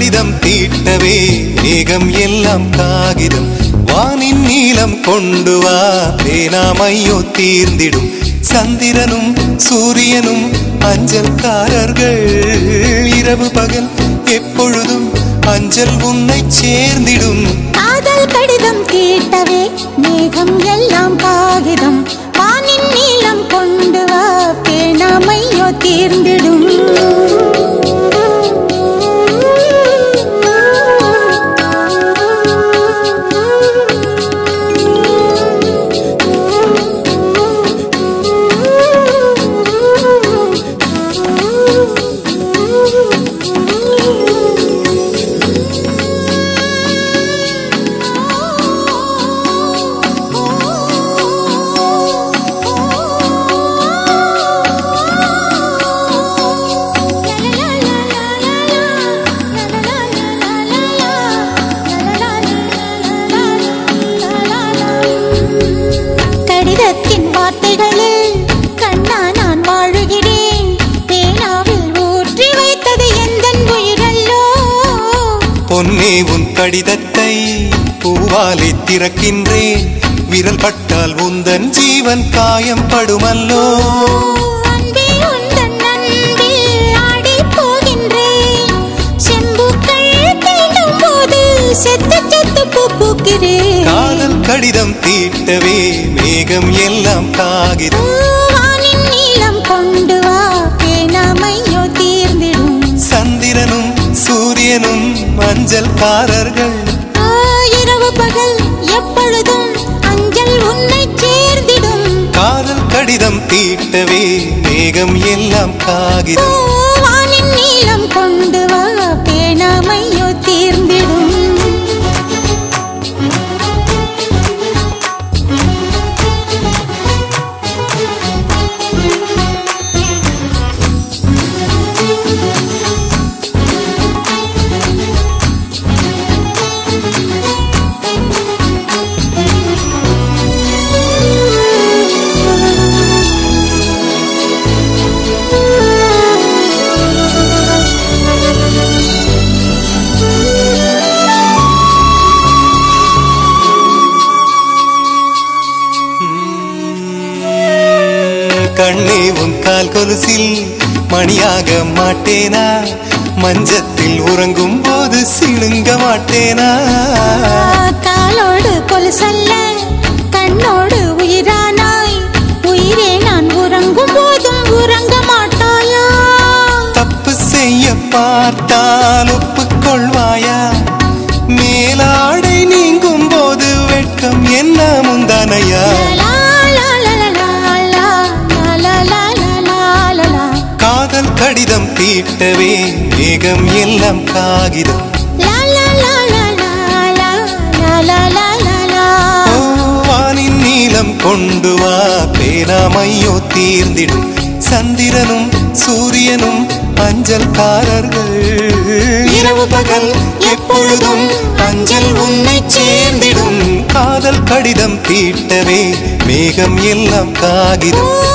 கடிதம் தீட்டவே மேகம் எல்லாம் காகிதம் வானின் நீலம் கொண்டு வா பேனாமையோ தீர்ந்திடும் சந்திரனும் சூரியனும் அஞ்சல்காரர்கள் இரவு பகல் எப்பொழுதும் அஞ்சல் உன்னை சேர்ந்திடும் காதல் கடிதம் தீட்டவே மேகம் எல்லாம் காகிதம் வானின் நீளம் கொண்டு வா பேணாமையோ தீர்ந்திடும் கடிதத்தின் வார்த்தைகளில் கண்ணா நான் வாழுகிறேன் பேனாவில் ஊற்றி வைத்தது எந்தன் உயிரல்லோ பொன்னே உன் கடிதத்தை பூவாலை திறக்கின்றேன் விரல் பட்டால் உந்தன் ஜீவன் காயம் படுமல்லோ அன்பே உந்தன் அன்பில் ஆடிப் போகின்றேன். செம்புக்கள் தீண்டும் போது செத்து செத்து பூ பூக்கிறேன். காதல் கடிதம் தீட்டவே மேகம் எல்லாம் காகிதம் வானின் நீளம் கொண்டு வா பேணாமையோ தீர்ந்திடும் சந்திரனும் சூரியனும் மஞ்சள்காரர்கள் ஆ, இரவு பகல் எப்பொழுதும் அஞ்சல் உன்னை சேர்ந்திடும் காதல் கடிதம் தீட்டவே மேகம் எல்லாம் ஓ, காகிதம் வானின் நீளம் கொண்டு வா பேணாமையோ தீர்ந்திடும் கண்ணே உன் கால் கொலுசில் மணியாக மாட்டேனா மஞ்சத்தில் உறங்கும் போது சிணுங்க மாட்டேனா காலோடு கொலுசல்ல கண்ணோடு உயிரானாய் உயிரே நான் உறங்கும் போதும் உறங்க மாட்டாயா தப்பு செய்ய பார்த்தால் ஒப்புக்கொள்வாயா மேலாடை நீங்கும் போது வெட்கம் என்ன முந்தானையா லா, லா, லா, லா, லா, லா, லா, லா, லா, லா, லா, லா. காதல் கடிதம் தீட்டவே மேகம் எல்லாம் காகிதம் லா, லா, லா, லா, லா, லா, லா, லா, லா, லா, லா. ஓ, வானின் நீலம் கொண்டு வா பேனாமையோ தீர்ந்திடும் சந்திரனும் சூரியனும் அஞ்சல்காரர்கள் இரவு பகல் எப்பொழுதும் அஞ்சல் உன்னை சேர்ந்திடும் காதல் கடிதம் தீட்டவே மேகம் எல்லாம் காகிதம்